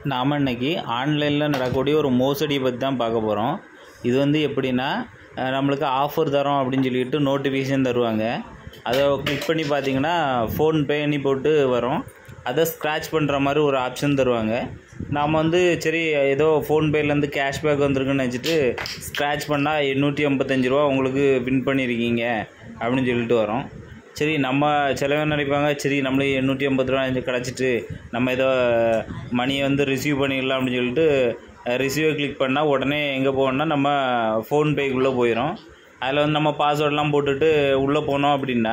நாம் இன்னைக்கு ஆன்லைனில் நடக்கக்கூடிய ஒரு மோசடியை பற்றி தான் பார்க்க போகிறோம் இது வந்து எப்படின்னா அஹ், நம்மளுக்கு ஆஃபர் தரோம் அப்படின்னு சொல்லிட்டு நோட்டிஃபிகேஷன் தருவாங்க அதை கிளிக் பண்ணி பார்த்தீங்கன்னா ஃபோன் பேனி போட்டு வரும் அதை ஸ்க்ராட்ச் பண்ணுற மாதிரி ஒரு ஆப்ஷன் தருவாங்க நாம் வந்து சரி ஏதோ ஃபோன்பேலேருந்து கேஷ்பேக் வந்திருக்குன்னு நினச்சிட்டு ஸ்க்ராட்ச் பண்ணால் எண்ணூற்றி ஐம்பத்தஞ்சு ரூபா உங்களுக்கு வின் பண்ணியிருக்கீங்க அப்படின்னு சொல்லிட்டு வரோம் சரி நம்ம சிலவங்க நினைப்பாங்க சரி நம்மளுக்கு எண்ணூற்றி ஐம்பது ரூபா கிடச்சிட்டு நம்ம ஏதோ மணியை வந்து ரிசீவ் பண்ணிடலாம் அப்படின்னு சொல்லிட்டு ரிசீவை கிளிக் பண்ணால் உடனே எங்கே போகணும்னா நம்ம ஃபோன்பேக்குள்ளே போயிடும் அதில் வந்து நம்ம பாஸ்வேர்டெலாம் போட்டுட்டு உள்ளே போனோம் அப்படின்னா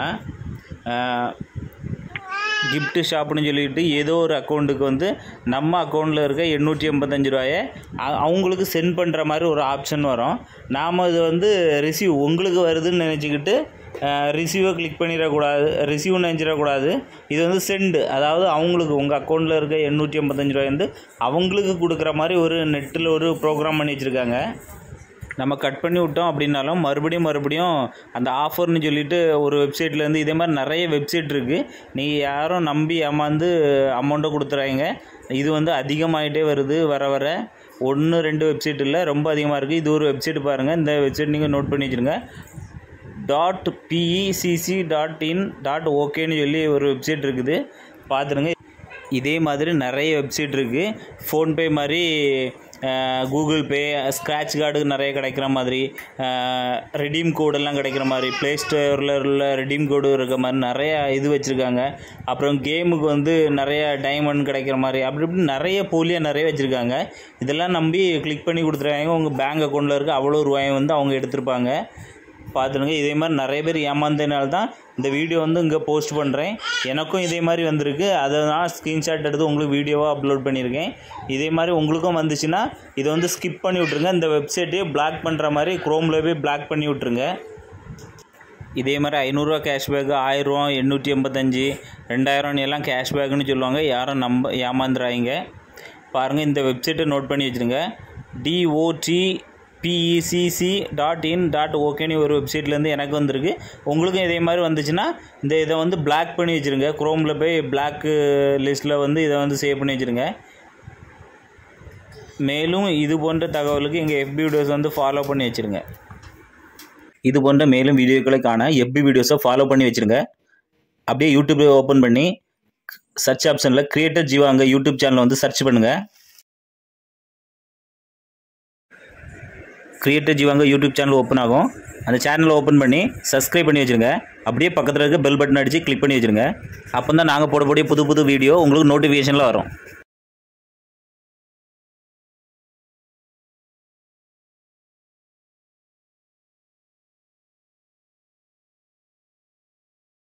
gift ஷாப்னு சொல்லிட்டு ஏதோ ஒரு அக்கௌண்ட்டுக்கு வந்து நம்ம அக்கௌண்ட்டில் இருக்க எண்ணூற்றி எண்பத்தஞ்சு ரூபாயை அ- அவங்களுக்கு சென்ட் பண்ணுற மாதிரி ஒரு ஆப்ஷன் வரும் நாம் இது வந்து ரிசீவ் உங்களுக்கு வருதுன்னு நினச்சிக்கிட்டு ரிசீவை கிளிக் பண்ணிடக்கூடாது ரிசீவ் நினச்சிடக்கூடாது இது வந்து சென்டு அதாவது அவங்களுக்கு உங்கள் அக்கௌண்ட்டில் இருக்க எண்ணூற்றி எண்பத்தஞ்சு ரூபாய் வந்து அவங்களுக்கு கொடுக்குற மாதிரி ஒரு நெட்டில் ஒரு ப்ரோக்ராம் பண்ணி வச்சுருக்காங்க நம்ம கட் பண்ணி விட்டோம் அப்படின்னாலும் மறுபடியும் மறுபடியும் அந்த ஆஃபர்னு சொல்லிட்டு ஒரு வெப்சைட்லேருந்து இதே மாதிரி நிறைய வெப்சைட் இருக்குது நீங்கள் யாரும் நம்பி ஏமாந்து அமௌண்ட்டை கொடுத்துறாங்க இது வந்து அதிகமாகிட்டே வருது வர வர ஒன்று ரெண்டு வெப்சைட் இல்லை ரொம்ப அதிகமாக இருக்குது இது ஒரு வெப்சைட் பாருங்கள் இந்த வெப்சைட் நீங்கள் நோட் பண்ணி வச்சுருங்க dot PECC dot in dot ஓகேன்னு சொல்லி ஒரு வெப்சைட் இருக்குது பார்த்துருங்க இதே மாதிரி நிறைய வெப்சைட் இருக்குது ஃபோன்பே மாதிரி கூகுள் பே ஸ்க்ராட்ச் கார்டுக்கு நிறைய கிடைக்கிற மாதிரி ரெடீம் கோடெல்லாம் கிடைக்கிற மாதிரி ப்ளே ஸ்டோரில் உள்ள ரெடீம் கோடு இருக்க மாதிரி நிறைய இது வச்சுருக்காங்க அப்புறம் கேமுக்கு வந்து நிறைய டைமண்ட் கிடைக்கிற மாதிரி அப்படி இப்படி நிறைய போலியாக நிறைய வச்சுருக்காங்க இதெல்லாம் நம்பி கிளிக் பண்ணி கொடுத்துருக்காங்க உங்கள் பேங்க் அக்கௌண்ட்டில் இருக்க அவ்வளோ ரூபாயை வந்து அவங்க எடுத்திருப்பாங்க பார்த்துருங்க இதே மாதிரி நிறைய பேர் ஏமாந்ததுனால தான் இந்த வீடியோ வந்து இங்கே போஸ்ட் பண்ணுறேன் எனக்கும் இதே மாதிரி வந்திருக்கு அதை நான் ஸ்க்ரீன்ஷாட் எடுத்து உங்களுக்கு வீடியோவாக அப்லோட் பண்ணியிருக்கேன் இதே மாதிரி உங்களுக்கும் வந்துச்சுன்னா இதை வந்து ஸ்கிப் பண்ணி விட்ருங்க இந்த வெப்சைட்டையே பிளாக் பண்ணுற மாதிரி குரோமில் போய் பிளாக் பண்ணி விட்ருங்க இதே மாதிரி ஐநூறுரூவா கேஷ்பேக்கு ஆயிரரூவா எண்ணூற்றி எண்பத்தஞ்சு ரெண்டாயிரம் எல்லாம் கேஷ்பேக்குன்னு சொல்லுவாங்க யாரும் நம்ப ஏமாந்துறாங்க பாருங்கள் இந்த வெப்சைட்டை நோட் பண்ணி வச்சுருங்க DOT PECC dot in dot ஓகேன்னு ஒரு வெப்சைட்லேருந்து எனக்கு வந்திருக்கு உங்களுக்கும் இதே மாதிரி வந்துச்சுன்னா இந்த இதை வந்து பிளாக் பண்ணி வச்சுருங்க குரோமில் போய் பிளாக் லிஸ்ட்டில் வந்து இதை வந்து சேவ் பண்ணி வச்சுருங்க மேலும் இது போன்ற தகவலுக்கு எங்கள் FB வீடியோஸ் வந்து ஃபாலோ பண்ணி வச்சுருங்க இது போன்ற மேலும் வீடியோக்களை காண FB வீடியோஸை ஃபாலோ பண்ணி வச்சுருங்க அப்படியே யூடியூப்பை ஓப்பன் பண்ணி சர்ச் ஆப்ஷனில் கிரியேட்டர் ஜீவா அங்கே யூடியூப் சேனல் வந்து சர்ச் பண்ணுங்கள் கிரியேட்டர் ஜீவாங்க யூடியூப் சேனல் ஓப்பன் ஆகும் அந்த சேனலை ஓப்பன் பண்ணி சப்ஸ்கிரைப் பண்ணி வச்சுருங்க அப்படியே பக்கத்தில் இருக்க பெல் பட்டன் அடித்து கிளிக் பண்ணி வச்சுருங்க அப்போ தான் நாங்கள் போடக்கூடிய புது புது வீடியோ உங்களுக்கு நோட்டிஃபிகேஷனில் வரும்